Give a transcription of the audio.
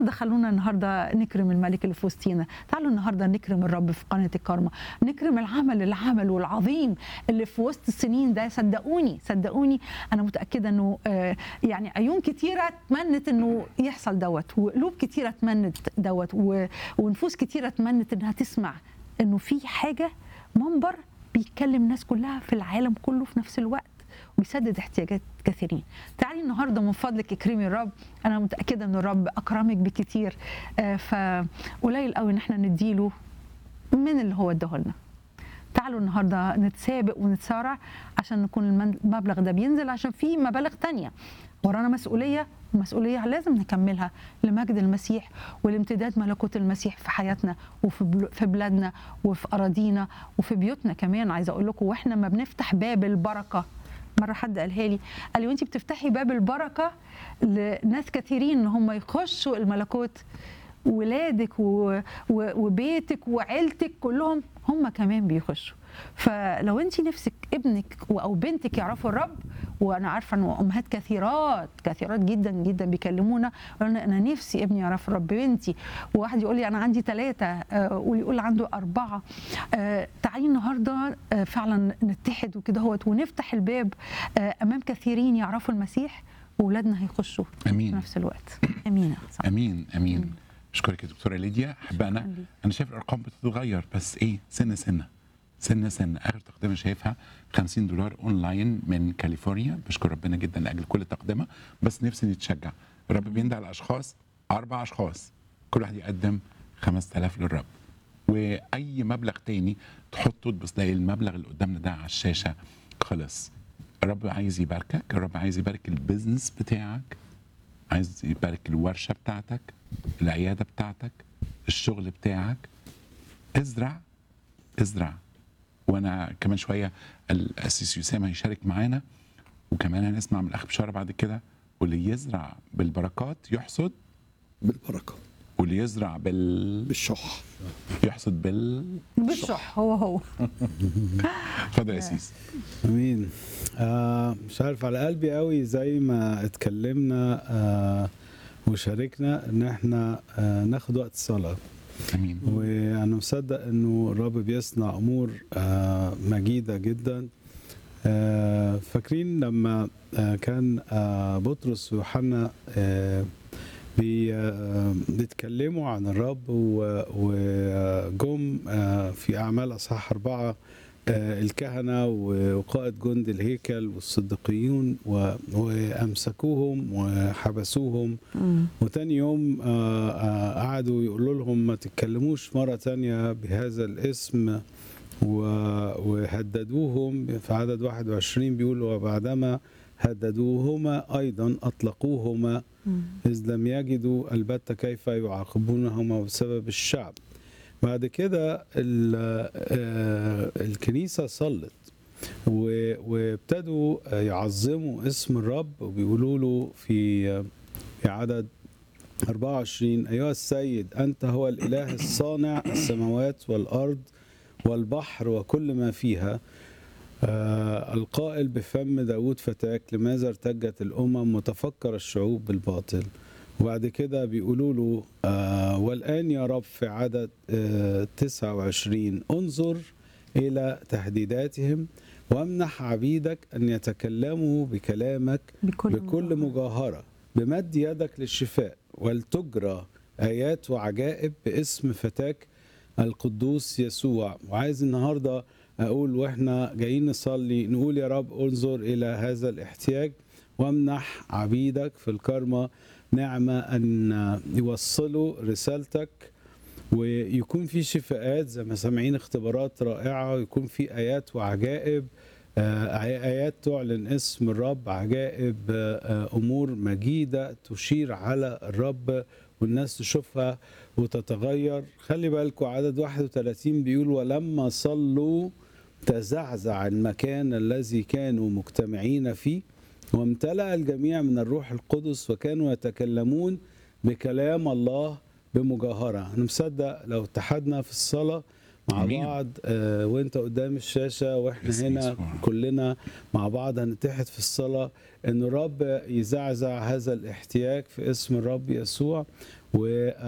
ده خلونا النهارده نكرم الملك اللي في وسطينا تعالوا النهارده نكرم الرب في قناه الكرمه نكرم العمل اللي عمله العظيم اللي في وسط السنين ده صدقوني صدقوني انا متاكده انه آه، يعني عيون كتيره تمنت انه يحصل دوت وقلوب كتيره تمنت دوت و- ونفوس كتيره تمنت انها تسمع انه في حاجه منبر بيتكلم الناس كلها في العالم كله في نفس الوقت ويسدد احتياجات كثيرين تعالي النهارده من فضلك اكرمي الرب انا متاكده ان الرب اكرمك بكتير آه، فقليل قوي ان احنا نديله من اللي هو اداه لنا تعالوا النهارده نتسابق ونتسارع عشان نكون المن- المبلغ ده بينزل عشان في مبالغ تانية ورانا مسؤوليه ومسؤوليه لازم نكملها لمجد المسيح ولامتداد ملكوت المسيح في حياتنا وفي بل- في بلادنا وفي اراضينا وفي بيوتنا كمان عايزه اقول لكم واحنا ما بنفتح باب البركه مره حد قالها لي قال لي وانت بتفتحي باب البركه لناس كثيرين ان هم يخشوا الملكوت ولادك و... و... وبيتك وعيلتك كلهم هم كمان بيخشوا فلو انت نفسك ابنك و- او بنتك يعرفوا الرب وانا عارفه ان امهات كثيرات كثيرات جدا جدا بيكلمونا يقولوا لنا انا نفسي ابني يعرف الرب بنتي وواحد يقول لي انا عندي ثلاثه واللي يقول عنده اربعه آه، تعالي النهارده آه، فعلا نتحد وكده هوت ونفتح الباب آه، امام كثيرين يعرفوا المسيح واولادنا هيخشوا في امين نفس الوقت امين صح. امين امين اشكرك يا دكتوره ليديا احبائنا شكراً ليك. انا شايف الارقام بتتغير بس ايه سنه سنه سنه سنه اخر تقدمه شايفها 50 دولار اونلاين من كاليفورنيا بشكر ربنا جدا لاجل كل تقدمه بس نفسي نتشجع الرب بيندى على اشخاص اربع اشخاص كل واحد يقدم 5000 للرب واي مبلغ تاني تحطه تبص تلاقي المبلغ اللي قدامنا ده على الشاشه خلص الرب عايز يباركك الرب عايز يبارك البيزنس بتاعك عايز يبارك الورشه بتاعتك العياده بتاعتك الشغل بتاعك ازرع ازرع وانا كمان شويه الاسيس يسام هيشارك معانا وكمان هنسمع من الاخ بشاره بعد كده واللي يزرع بالبركات يحصد بالبركه واللي يزرع بال بالشح يحصد بال بالشح هو هو اتفضل يا اسيس امين آه مش عارف على قلبي قوي زي ما اتكلمنا آه وشاركنا ان احنا آه ناخد وقت صلاه امين وانا مصدق انه الرب بيصنع امور آه مجيده جدا آه فاكرين لما آه كان آه بطرس ويوحنا آه بي- آه، بيتكلموا عن الرب و- وجم آه، في أعمال أصحاح أربعة آه، الكهنة وقائد جند الهيكل والصديقيون و- وأمسكوهم وحبسوهم وتاني يوم آه، آه، قعدوا يقولوا لهم ما تتكلموش مرة تانية بهذا الاسم و- وهددوهم في عدد 21 بيقول وبعدما هددوهما أيضا أطلقوهما إذ لم يجدوا البتة كيف يعاقبونهما بسبب الشعب بعد كده ال- آه، الكنيسة صلت و- وابتدوا يعظموا اسم الرب وبيقولوا له في في عدد 24 أيها السيد أنت هو الإله الصانع السماوات والأرض والبحر وكل ما فيها آه القائل بفم داود فتاك لماذا ارتجت الأمم وتفكر الشعوب بالباطل وبعد كده بيقولوا له آه والآن يا رب في عدد آه 29 انظر إلى تهديداتهم وامنح عبيدك أن يتكلموا بكلامك بكل, بكل مجاهرة بمد يدك للشفاء ولتجرى آيات وعجائب باسم فتاك القدوس يسوع وعايز النهاردة أقول وإحنا جايين نصلي نقول يا رب انظر إلى هذا الاحتياج وامنح عبيدك في الكرمة نعمة أن يوصلوا رسالتك ويكون في شفاءات زي ما سامعين اختبارات رائعة ويكون في آيات وعجائب آه، آيات تعلن اسم الرب عجائب آه، آه، أمور مجيدة تشير على الرب والناس تشوفها وتتغير خلي بالكم عدد 31 بيقول ولما صلوا تزعزع المكان الذي كانوا مجتمعين فيه وامتلأ الجميع من الروح القدس وكانوا يتكلمون بكلام الله بمجاهرة أنا مصدق لو اتحدنا في الصلاة مع أمين. بعض آه، وانت قدام الشاشه واحنا باسم هنا يسوع. كلنا مع بعض هنتحد في الصلاه ان الرب يزعزع هذا الاحتياج في اسم الرب يسوع و